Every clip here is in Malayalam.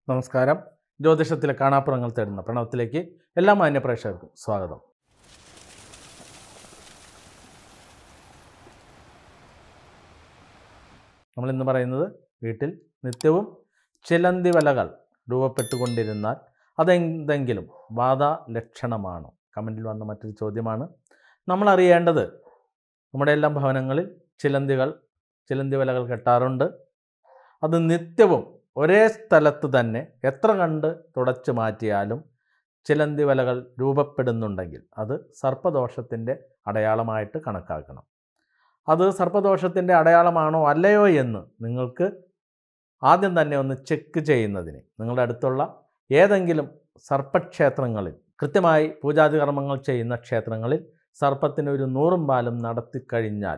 നമസ്കാരം ജ്യോതിഷത്തിലെ കാണാപ്പുറങ്ങൾ തേടുന്ന പ്രണവത്തിലേക്ക് എല്ലാ മാന്യ പ്രേക്ഷകർക്കും സ്വാഗതം നമ്മളിന്ന് പറയുന്നത് വീട്ടിൽ നിത്യവും ചിലന്തി വലകൾ രൂപപ്പെട്ടുകൊണ്ടിരുന്നാൽ അതെന്തെങ്കിലും ബാധ ലക്ഷണമാണോ കമൻറ്റിൽ വന്ന മറ്റൊരു ചോദ്യമാണ് നമ്മൾ അറിയേണ്ടത് നമ്മുടെ എല്ലാം ഭവനങ്ങളിൽ ചിലന്തികൾ ചിലന്തി വലകൾ കെട്ടാറുണ്ട് അത് നിത്യവും ഒരേ സ്ഥലത്ത് തന്നെ എത്ര കണ്ട് തുടച്ചു മാറ്റിയാലും ചിലന്തി വലകൾ രൂപപ്പെടുന്നുണ്ടെങ്കിൽ അത് സർപ്പദോഷത്തിൻ്റെ അടയാളമായിട്ട് കണക്കാക്കണം അത് സർപ്പദോഷത്തിൻ്റെ അടയാളമാണോ അല്ലയോ എന്ന് നിങ്ങൾക്ക് ആദ്യം തന്നെ ഒന്ന് ചെക്ക് ചെയ്യുന്നതിന് നിങ്ങളുടെ അടുത്തുള്ള ഏതെങ്കിലും സർപ്പക്ഷേത്രങ്ങളിൽ കൃത്യമായി പൂജാതി കർമ്മങ്ങൾ ചെയ്യുന്ന ക്ഷേത്രങ്ങളിൽ സർപ്പത്തിന് ഒരു നൂറും പാലും നടത്തിക്കഴിഞ്ഞാൽ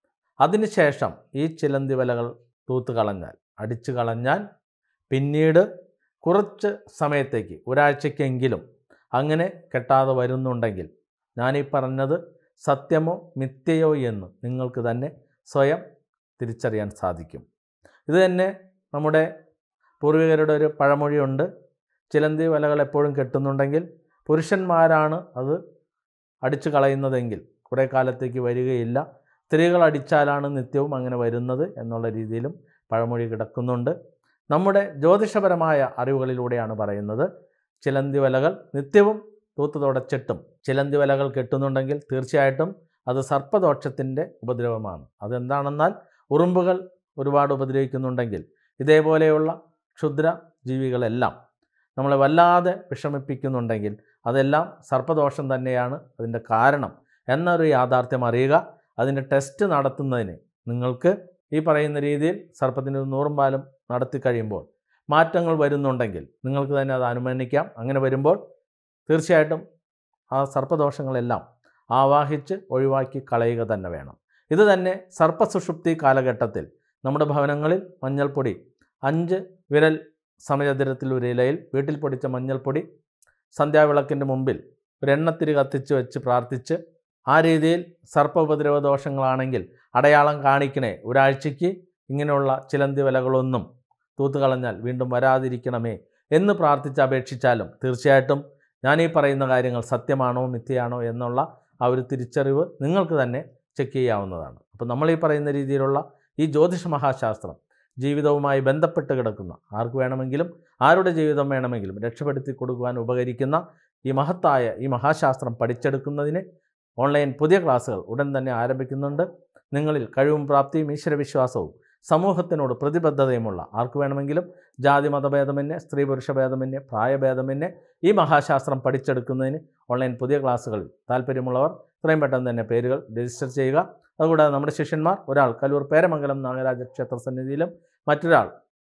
അതിനുശേഷം ഈ ചിലന്തി വലകൾ തൂത്ത് കളഞ്ഞാൽ അടിച്ചു കളഞ്ഞാൽ പിന്നീട് കുറച്ച് സമയത്തേക്ക് ഒരാഴ്ചയ്ക്കെങ്കിലും അങ്ങനെ കെട്ടാതെ വരുന്നുണ്ടെങ്കിൽ ഞാനീ പറഞ്ഞത് സത്യമോ മിഥ്യയോ എന്ന് നിങ്ങൾക്ക് തന്നെ സ്വയം തിരിച്ചറിയാൻ സാധിക്കും ഇത് തന്നെ നമ്മുടെ പൂർവികരുടെ ഒരു പഴമൊഴിയുണ്ട് ചിലന്തി വലകൾ എപ്പോഴും കെട്ടുന്നുണ്ടെങ്കിൽ പുരുഷന്മാരാണ് അത് അടിച്ചു കളയുന്നതെങ്കിൽ കുറേ കാലത്തേക്ക് വരികയില്ല സ്ത്രീകൾ അടിച്ചാലാണ് നിത്യവും അങ്ങനെ വരുന്നത് എന്നുള്ള രീതിയിലും പഴമൊഴി കിടക്കുന്നുണ്ട് നമ്മുടെ ജ്യോതിഷപരമായ അറിവുകളിലൂടെയാണ് പറയുന്നത് ചിലന്തി വലകൾ നിത്യവും തൂത്ത് തുടച്ചിട്ടും ചിലന്തി വലകൾ കെട്ടുന്നുണ്ടെങ്കിൽ തീർച്ചയായിട്ടും അത് സർപ്പദോഷത്തിൻ്റെ ഉപദ്രവമാണ് അതെന്താണെന്നാൽ ഉറുമ്പുകൾ ഒരുപാട് ഉപദ്രവിക്കുന്നുണ്ടെങ്കിൽ ഇതേപോലെയുള്ള ക്ഷുദ്ര ജീവികളെല്ലാം നമ്മളെ വല്ലാതെ വിഷമിപ്പിക്കുന്നുണ്ടെങ്കിൽ അതെല്ലാം സർപ്പദോഷം തന്നെയാണ് അതിൻ്റെ കാരണം എന്നൊരു യാഥാർത്ഥ്യം അറിയുക അതിൻ്റെ ടെസ്റ്റ് നടത്തുന്നതിന് നിങ്ങൾക്ക് ഈ പറയുന്ന രീതിയിൽ സർപ്പത്തിൻ്റെ ഒരു നൂറും പാലും നടത്തി കഴിയുമ്പോൾ മാറ്റങ്ങൾ വരുന്നുണ്ടെങ്കിൽ നിങ്ങൾക്ക് തന്നെ അത് അനുമാനിക്കാം അങ്ങനെ വരുമ്പോൾ തീർച്ചയായിട്ടും ആ സർപ്പദോഷങ്ങളെല്ലാം ആവാഹിച്ച് ഒഴിവാക്കി കളയുക തന്നെ വേണം ഇത് തന്നെ സർപ്പസുഷുപ്തി കാലഘട്ടത്തിൽ നമ്മുടെ ഭവനങ്ങളിൽ മഞ്ഞൾപ്പൊടി അഞ്ച് വിരൽ സമചതുരത്തിൽ ഒരു ഇലയിൽ വീട്ടിൽ പൊടിച്ച മഞ്ഞൾപ്പൊടി സന്ധ്യാവിളക്കിൻ്റെ മുമ്പിൽ ഒരു എണ്ണത്തിരി കത്തിച്ച് വെച്ച് പ്രാർത്ഥിച്ച് ആ രീതിയിൽ സർപ്പ ഉപദ്രവ ദോഷങ്ങളാണെങ്കിൽ അടയാളം കാണിക്കണേ ഒരാഴ്ചയ്ക്ക് ഇങ്ങനെയുള്ള ചിലന്തി വിലകളൊന്നും തൂത്തുകളഞ്ഞാൽ വീണ്ടും വരാതിരിക്കണമേ എന്ന് പ്രാർത്ഥിച്ച് അപേക്ഷിച്ചാലും തീർച്ചയായിട്ടും ഞാൻ ഈ പറയുന്ന കാര്യങ്ങൾ സത്യമാണോ മിഥ്യയാണോ എന്നുള്ള ആ ഒരു തിരിച്ചറിവ് നിങ്ങൾക്ക് തന്നെ ചെക്ക് ചെയ്യാവുന്നതാണ് അപ്പോൾ നമ്മൾ ഈ പറയുന്ന രീതിയിലുള്ള ഈ ജ്യോതിഷ മഹാശാസ്ത്രം ജീവിതവുമായി ബന്ധപ്പെട്ട് കിടക്കുന്ന ആർക്ക് വേണമെങ്കിലും ആരുടെ ജീവിതം വേണമെങ്കിലും രക്ഷപ്പെടുത്തി കൊടുക്കുവാൻ ഉപകരിക്കുന്ന ഈ മഹത്തായ ഈ മഹാശാസ്ത്രം പഠിച്ചെടുക്കുന്നതിന് ഓൺലൈൻ പുതിയ ക്ലാസ്സുകൾ ഉടൻ തന്നെ ആരംഭിക്കുന്നുണ്ട് നിങ്ങളിൽ കഴിവും പ്രാപ്തിയും ഈശ്വരവിശ്വാസവും സമൂഹത്തിനോട് പ്രതിബദ്ധതയുമുള്ള ആർക്ക് വേണമെങ്കിലും ജാതി മതഭേദമന്യേ സ്ത്രീ പുരുഷ ഭേദമന്യേ പ്രായഭേദമന്യേ ഈ മഹാശാസ്ത്രം പഠിച്ചെടുക്കുന്നതിന് ഓൺലൈൻ പുതിയ ക്ലാസ്സുകളിൽ താല്പര്യമുള്ളവർ എത്രയും പെട്ടെന്ന് തന്നെ പേരുകൾ രജിസ്റ്റർ ചെയ്യുക അതുകൂടാതെ നമ്മുടെ ശിഷ്യന്മാർ ഒരാൾ കലൂർ പേരമംഗലം നാഗരാജ ക്ഷേത്ര സന്നിധിയിലും മറ്റൊരാൾ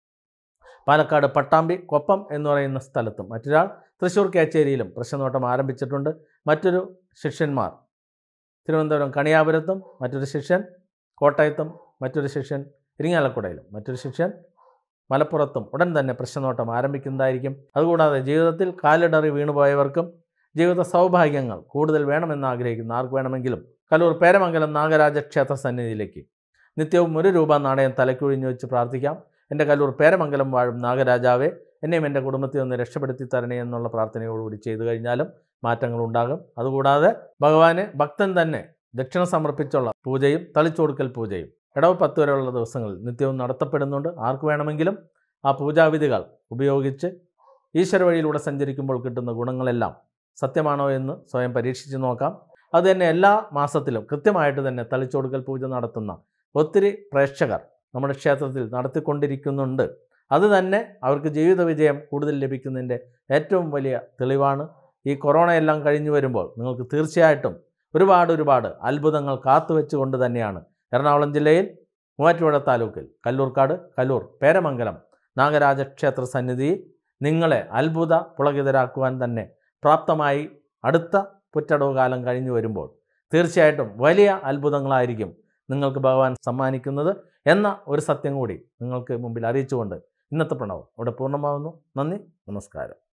പാലക്കാട് പട്ടാമ്പി കൊപ്പം എന്ന് പറയുന്ന സ്ഥലത്തും മറ്റൊരാൾ തൃശ്ശൂർ കേച്ചേരിയിലും പ്രശ്നനോട്ടം ആരംഭിച്ചിട്ടുണ്ട് മറ്റൊരു ശിഷ്യന്മാർ തിരുവനന്തപുരം കണിയാപുരത്തും മറ്റൊരു ശിഷ്യൻ കോട്ടയത്തും മറ്റൊരു ശിഷ്യൻ ഇരിങ്ങാലക്കുടയിലും മറ്റൊരു ശിഷ്യൻ മലപ്പുറത്തും ഉടൻ തന്നെ പ്രശ്നനോട്ടം ആരംഭിക്കുന്നതായിരിക്കും അതുകൂടാതെ ജീവിതത്തിൽ കാലിടറി വീണുപോയവർക്കും ജീവിത സൗഭാഗ്യങ്ങൾ കൂടുതൽ വേണമെന്ന് ആഗ്രഹിക്കുന്ന ആർക്ക് വേണമെങ്കിലും കലൂർ പേരമംഗലം നാഗരാജ ക്ഷേത്ര സന്നിധിയിലേക്ക് നിത്യവും ഒരു രൂപ നാണയം തലക്കൊഴിഞ്ഞു വെച്ച് പ്രാർത്ഥിക്കാം എൻ്റെ കലൂർ പേരമംഗലം വാഴും നാഗരാജാവെ എന്നെയും എൻ്റെ കുടുംബത്തെ ഒന്ന് രക്ഷപ്പെടുത്തി തരണേ എന്നുള്ള പ്രാർത്ഥനയോടുകൂടി ചെയ്തു കഴിഞ്ഞാലും മാറ്റങ്ങൾ ഉണ്ടാകും അതുകൂടാതെ ഭഗവാന് ഭക്തൻ തന്നെ ദക്ഷിണ സമർപ്പിച്ചുള്ള പൂജയും തളിച്ചുകൊടുക്കൽ പൂജയും ഇടവ് പത്ത് വരെയുള്ള ദിവസങ്ങളിൽ നിത്യവും നടത്തപ്പെടുന്നുണ്ട് ആർക്ക് വേണമെങ്കിലും ആ പൂജാവിധികൾ ഉപയോഗിച്ച് ഈശ്വര വഴിയിലൂടെ സഞ്ചരിക്കുമ്പോൾ കിട്ടുന്ന ഗുണങ്ങളെല്ലാം സത്യമാണോ എന്ന് സ്വയം പരീക്ഷിച്ച് നോക്കാം അത് തന്നെ എല്ലാ മാസത്തിലും കൃത്യമായിട്ട് തന്നെ തളിച്ചുകൊടുക്കൽ പൂജ നടത്തുന്ന ഒത്തിരി പ്രേക്ഷകർ നമ്മുടെ ക്ഷേത്രത്തിൽ നടത്തിക്കൊണ്ടിരിക്കുന്നുണ്ട് അത് തന്നെ അവർക്ക് ജീവിത വിജയം കൂടുതൽ ലഭിക്കുന്നതിൻ്റെ ഏറ്റവും വലിയ തെളിവാണ് ഈ കൊറോണ എല്ലാം കഴിഞ്ഞു വരുമ്പോൾ നിങ്ങൾക്ക് തീർച്ചയായിട്ടും ഒരുപാട് ഒരുപാട് അത്ഭുതങ്ങൾ കാത്തുവെച്ചുകൊണ്ട് തന്നെയാണ് എറണാകുളം ജില്ലയിൽ മൂവാറ്റുപുഴ താലൂക്കിൽ കല്ലൂർക്കാട് കല്ലൂർ പേരമംഗലം നാഗരാജ ക്ഷേത്ര സന്നിധി നിങ്ങളെ അത്ഭുത പുളകിതരാക്കുവാൻ തന്നെ പ്രാപ്തമായി അടുത്ത പുറ്റടവ് കാലം കഴിഞ്ഞു വരുമ്പോൾ തീർച്ചയായിട്ടും വലിയ അത്ഭുതങ്ങളായിരിക്കും നിങ്ങൾക്ക് ഭഗവാൻ സമ്മാനിക്കുന്നത് എന്ന ഒരു സത്യം കൂടി നിങ്ങൾക്ക് മുമ്പിൽ അറിയിച്ചുകൊണ്ട് ഇന്നത്തെ പ്രണവം ഇവിടെ പൂർണ്ണമാകുന്നു നന്ദി നമസ്കാരം